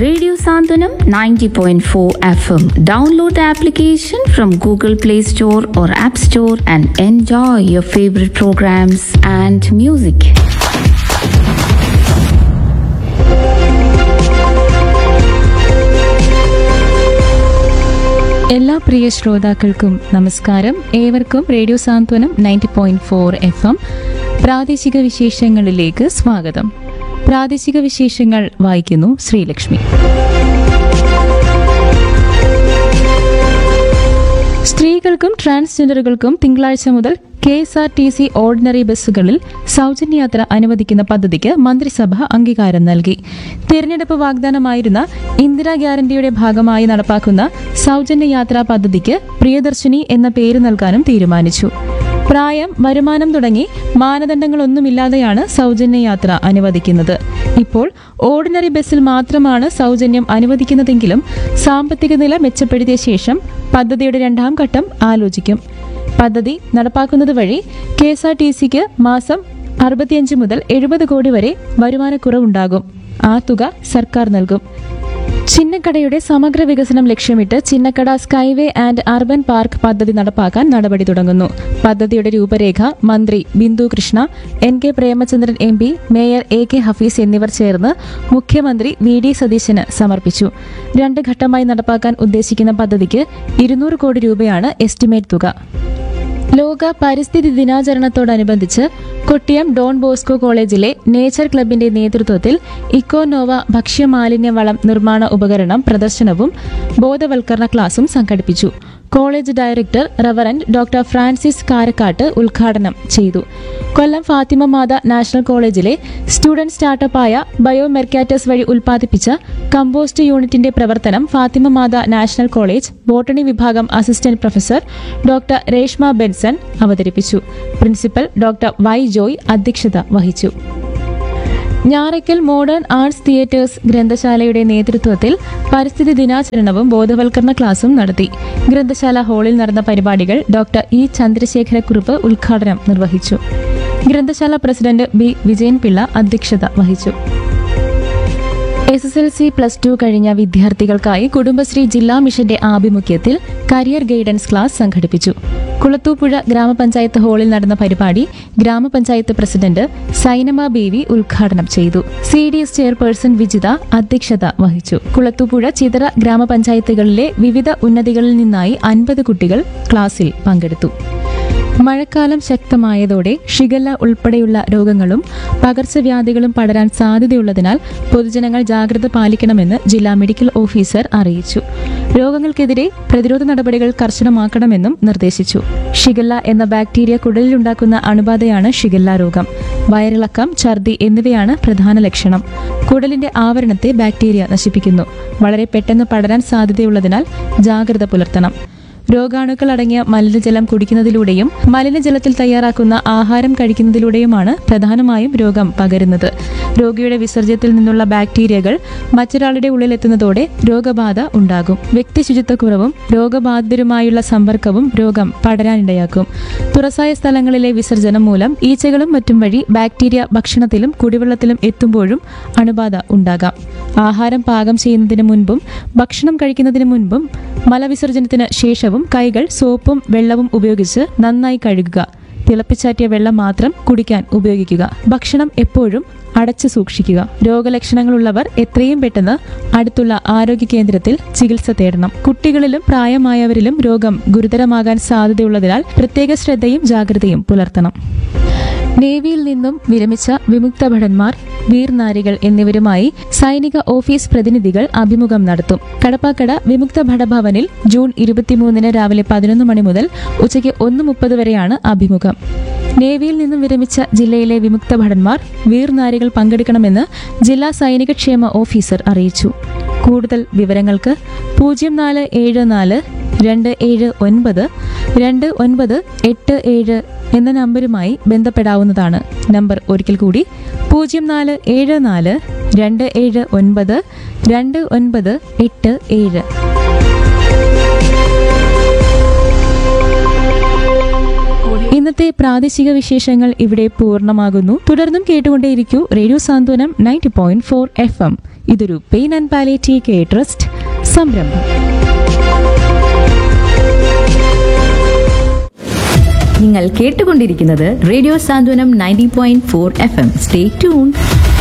Radio Sandhanam 90.4 FM. Download the application from Google Play Store or App Store and enjoy your favorite programs and music. എല്ലാ പ്രിയ ശ്രോതാക്കൾക്കും നമസ്കാരം ഏവർക്കും radio Santhwanam ninety point four F M പ്രാദേശിക വിശേഷങ്ങളിലേക്ക് സ്വാഗതം പ്രാദേശിക വിശേഷങ്ങൾ വായിക്കുന്നു ശ്രീലക്ഷ്മി സ്ത്രീകൾക്കും ട്രാൻസ്ജെൻഡറുകൾക്കും തിങ്കളാഴ്ച മുതൽ K S R T C ordinary ബസ്സുകളിൽ സൗജന്യയാത്ര അനുവദിക്കുന്ന പദ്ധതിക്ക് മന്ത്രിസഭ അംഗീകാരം നൽകി തിരഞ്ഞെടുപ്പ് വാഗ്ദാനമായിരുന്ന ഇന്ദിരാ ഗ്യാരണ്ടിയുടെ ഭാഗമായി നടപ്പാക്കുന്ന സൗജന്യ യാത്രാ പദ്ധതിക്ക് പ്രിയദർശിനി എന്ന പേര് നൽകാനും തീരുമാനിച്ചു പ്രായം വരുമാനം തുടങ്ങി മാനദണ്ഡങ്ങളൊന്നുമില്ലാതെയാണ് സൗജന്യ യാത്ര അനുവദിക്കുന്നത് ഇപ്പോൾ ഓർഡിനറി ബസ്സിൽ മാത്രമാണ് സൗജന്യം അനുവദിക്കുന്നതെങ്കിലും സാമ്പത്തിക നില മെച്ചപ്പെടുത്തിയ ശേഷം പദ്ധതിയുടെ രണ്ടാം ഘട്ടം ആലോചിക്കും പദ്ധതി നടപ്പാക്കുന്നത് വഴി കെ എസ് ആർ ടി സിക്ക് മാസം അറുപത്തിയഞ്ച് മുതൽ എഴുപത് കോടി വരെ വരുമാനക്കുറവുണ്ടാകും ആ തുക സർക്കാർ നൽകും ചിന്നക്കടയുടെ സമഗ്ര വികസനം ലക്ഷ്യമിട്ട് Chinnakada skyway and urban park പദ്ധതി നടപ്പാക്കാൻ നടപടി തുടങ്ങുന്നു പദ്ധതിയുടെ രൂപരേഖ മന്ത്രി Bindu Krishna N K Premachandran M P mayor A K Hafeez എന്നിവർ ചേർന്ന് മുഖ്യമന്ത്രി വി ഡി സതീശന് സമർപ്പിച്ചു രണ്ട് ഘട്ടമായി നടപ്പാക്കാൻ ഉദ്ദേശിക്കുന്ന പദ്ധതിക്ക് ഇരുന്നൂറ് കോടി രൂപയാണ് എസ്റ്റിമേറ്റ് തുക ലോക പരിസ്ഥിതി ദിനാചരണത്തോടനുബന്ധിച്ച് കൊട്ടിയം ഡോൺ ബോസ്കോ കോളേജിലെ നേച്ചർ ക്ലബിന്റെ നേതൃത്വത്തിൽ ഇക്കോനോവ ഭക്ഷ്യമാലിന്യ വളം നിർമ്മാണ ഉപകരണം പ്രദർശനവും ബോധവൽക്കരണ ക്ലാസും സംഘടിപ്പിച്ചു college director reverend doctor Francis Karakkattu ഉദ്ഘാടനം ചെയ്തു കൊല്ലം ഫാത്തിമ മാത നാഷണൽ കോളേജിലെ സ്റ്റുഡന്റ് സ്റ്റാർട്ടപ്പായ ബയോമെർക്കാറ്റസ് വഴി ഉൽപ്പാദിപ്പിച്ച കമ്പോസ്റ്റ് യൂണിറ്റിന്റെ പ്രവർത്തനം Fathima Matha national college botany വിഭാഗം assistant professor doctor Reshma Benson അവതരിപ്പിച്ചു പ്രിൻസിപ്പൽ ഡോക്ടർ വൈ ജോയ് അധ്യക്ഷത വഹിച്ചു ഞാറയ്ക്കൽ മോഡേൺ ആർട്സ് തിയേറ്റേഴ്സ് ഗ്രന്ഥശാലയുടെ നേതൃത്വത്തിൽ പരിസ്ഥിതി ദിനാചരണവും ബോധവൽക്കരണ ക്ലാസും നടത്തി ഗ്രന്ഥശാല ഹാളിൽ നടന്ന പരിപാടികൾ ഡോക്ടർ ഇ ചന്ദ്രശേഖരക്കുറുപ്പ് ഉദ്ഘാടനം നിർവഹിച്ചു ഗ്രന്ഥശാല പ്രസിഡന്റ് ബി വിജയൻപിള്ള അധ്യക്ഷത വഹിച്ചു S S L C plus two കഴിഞ്ഞ വിദ്യാർത്ഥികൾക്കായി കുടുംബശ്രീ ജില്ലാ മിഷന്റെ ആഭിമുഖ്യത്തിൽ കരിയർ ഗൈഡൻസ് ക്ലാസ് സംഘടിപ്പിച്ചു കുളത്തൂപ്പുഴ ഗ്രാമപഞ്ചായത്ത് ഹാളിൽ നടന്ന പരിപാടി ഗ്രാമപഞ്ചായത്ത് പ്രസിഡന്റ് സൈനമ ബേവി ഉദ്ഘാടനം ചെയ്തു C D S chairperson Vijitha അധ്യക്ഷത വഹിച്ചു കുളത്തൂപ്പുഴ ചിതറ ഗ്രാമപഞ്ചായത്തുകളിലെ വിവിധ ഉന്നതികളിൽ നിന്നായി അൻപത് കുട്ടികൾ ക്ലാസ്സിൽ പങ്കെടുത്തു മഴക്കാലം ശക്തമായതോടെ ഷിഗല്ല ഉൾപ്പെടെയുള്ള രോഗങ്ങളും പകർച്ചവ്യാധികളും പടരാൻ സാധ്യതയുള്ളതിനാൽ പൊതുജനങ്ങൾ ജാഗ്രത പാലിക്കണമെന്ന് ജില്ലാ മെഡിക്കൽ ഓഫീസർ അറിയിച്ചു രോഗങ്ങൾക്കെതിരെ പ്രതിരോധ നടപടികൾ കർശനമാക്കണമെന്നും നിർദ്ദേശിച്ചു ഷിഗല്ല എന്ന ബാക്ടീരിയ കുടലിലുണ്ടാക്കുന്ന അണുബാധയാണ് ഷിഗല്ല രോഗം വയറിളക്കം ഛർദി എന്നിവയാണ് പ്രധാന ലക്ഷണം കുടലിന്റെ ആവരണത്തെ ബാക്ടീരിയ നശിപ്പിക്കുന്നു വളരെ പെട്ടെന്ന് പടരാൻ സാധ്യതയുള്ളതിനാൽ ജാഗ്രത പുലർത്തണം രോഗാണുക്കൾ അടങ്ങിയ മലിനജലം കുടിക്കുന്നതിലൂടെയും മലിനജലത്തിൽ തയ്യാറാക്കുന്ന ആഹാരം കഴിക്കുന്നതിലൂടെയുമാണ് പ്രധാനമായും രോഗം പകരുന്നത് രോഗിയുടെ വിസർജ്യത്തിൽ നിന്നുള്ള ബാക്ടീരിയകൾ മറ്റൊരാളുടെ ഉള്ളിലെത്തുന്നതോടെ രോഗബാധ ഉണ്ടാകും വ്യക്തി ശുചിത്വക്കുറവും രോഗബാധിതരുമായുള്ള സമ്പർക്കവും രോഗം പടരാനിടയാക്കും തുറസായ സ്ഥലങ്ങളിലെ വിസർജനം മൂലം ഈച്ചകളും മറ്റും വഴി ബാക്ടീരിയ ഭക്ഷണത്തിലും കുടിവെള്ളത്തിലും എത്തുമ്പോഴും അണുബാധ ഉണ്ടാകാം ആഹാരം പാകം ചെയ്യുന്നതിന് മുൻപും ഭക്ഷണം കഴിക്കുന്നതിന് മുൻപും മലവിസർജനത്തിന് ശേഷവും കൈകൾ സോപ്പും വെള്ളവും ഉപയോഗിച്ച് നന്നായി കഴുകുക തിളപ്പിച്ചാറ്റിയ വെള്ളം മാത്രം കുടിക്കാൻ ഉപയോഗിക്കുക ഭക്ഷണം എപ്പോഴും അടച്ചു സൂക്ഷിക്കുക രോഗലക്ഷണങ്ങളുള്ളവർ എത്രയും പെട്ടെന്ന് അടുത്തുള്ള ആരോഗ്യ കേന്ദ്രത്തിൽ ചികിത്സ തേടണം കുട്ടികളിലും പ്രായമായവരിലും രോഗം ഗുരുതരമാകാൻ സാധ്യതയുള്ളതിനാൽ പ്രത്യേക ശ്രദ്ധയും ജാഗ്രതയും പുലർത്തണം നേവിയിൽ നിന്നും വിരമിച്ച വിമുക്ത ഭടന്മാർ വീർനാരികൾ എന്നിവരുമായി സൈനിക ഓഫീസ് പ്രതിനിധികൾ അഭിമുഖം നടത്തും കടപ്പാക്കട വിമുക്ത ഭടഭവനിൽ ജൂൺ ഇരുപത്തിമൂന്നിന് രാവിലെ പതിനൊന്ന് മണി മുതൽ ഉച്ചയ്ക്ക് ഒന്ന് മുപ്പത് വരെയാണ് അഭിമുഖം നേവിയിൽ നിന്നും വിരമിച്ച ജില്ലയിലെ വിമുക്ത ഭടന്മാർ വീർനാരികൾ പങ്കെടുക്കണമെന്ന് ജില്ലാ സൈനിക ക്ഷേമ ഓഫീസർ അറിയിച്ചു കൂടുതൽ വിവരങ്ങൾക്ക് പൂജ്യം നാല് ഏഴ് നാല് രണ്ട് ഏഴ് ഒൻപത് രണ്ട് ഒൻപത് എട്ട് ഏഴ് എന്ന നമ്പരുമായി ബന്ധപ്പെടാവുന്നതാണ് നമ്പർ ഒരിക്കൽ കൂടി പൂജ്യം നാല് ഏഴ് നാല് രണ്ട് ഏഴ് ഒൻപത് രണ്ട് ഒൻപത് എട്ട് ഏഴ് ഇന്നത്തെ പ്രാദേശിക വിശേഷങ്ങൾ ഇവിടെ പൂർണ്ണമാകുന്നു തുടർന്നും കേട്ടുകൊണ്ടേയിരിക്കൂ radio Santhwanam ninety point four F M ഇതൊരു pain and palliative care trust സംരംഭം നിങ്ങൾ കേട്ടുകൊണ്ടിരിക്കുന്നത് radio Santhwanam ninety point four F M stay tune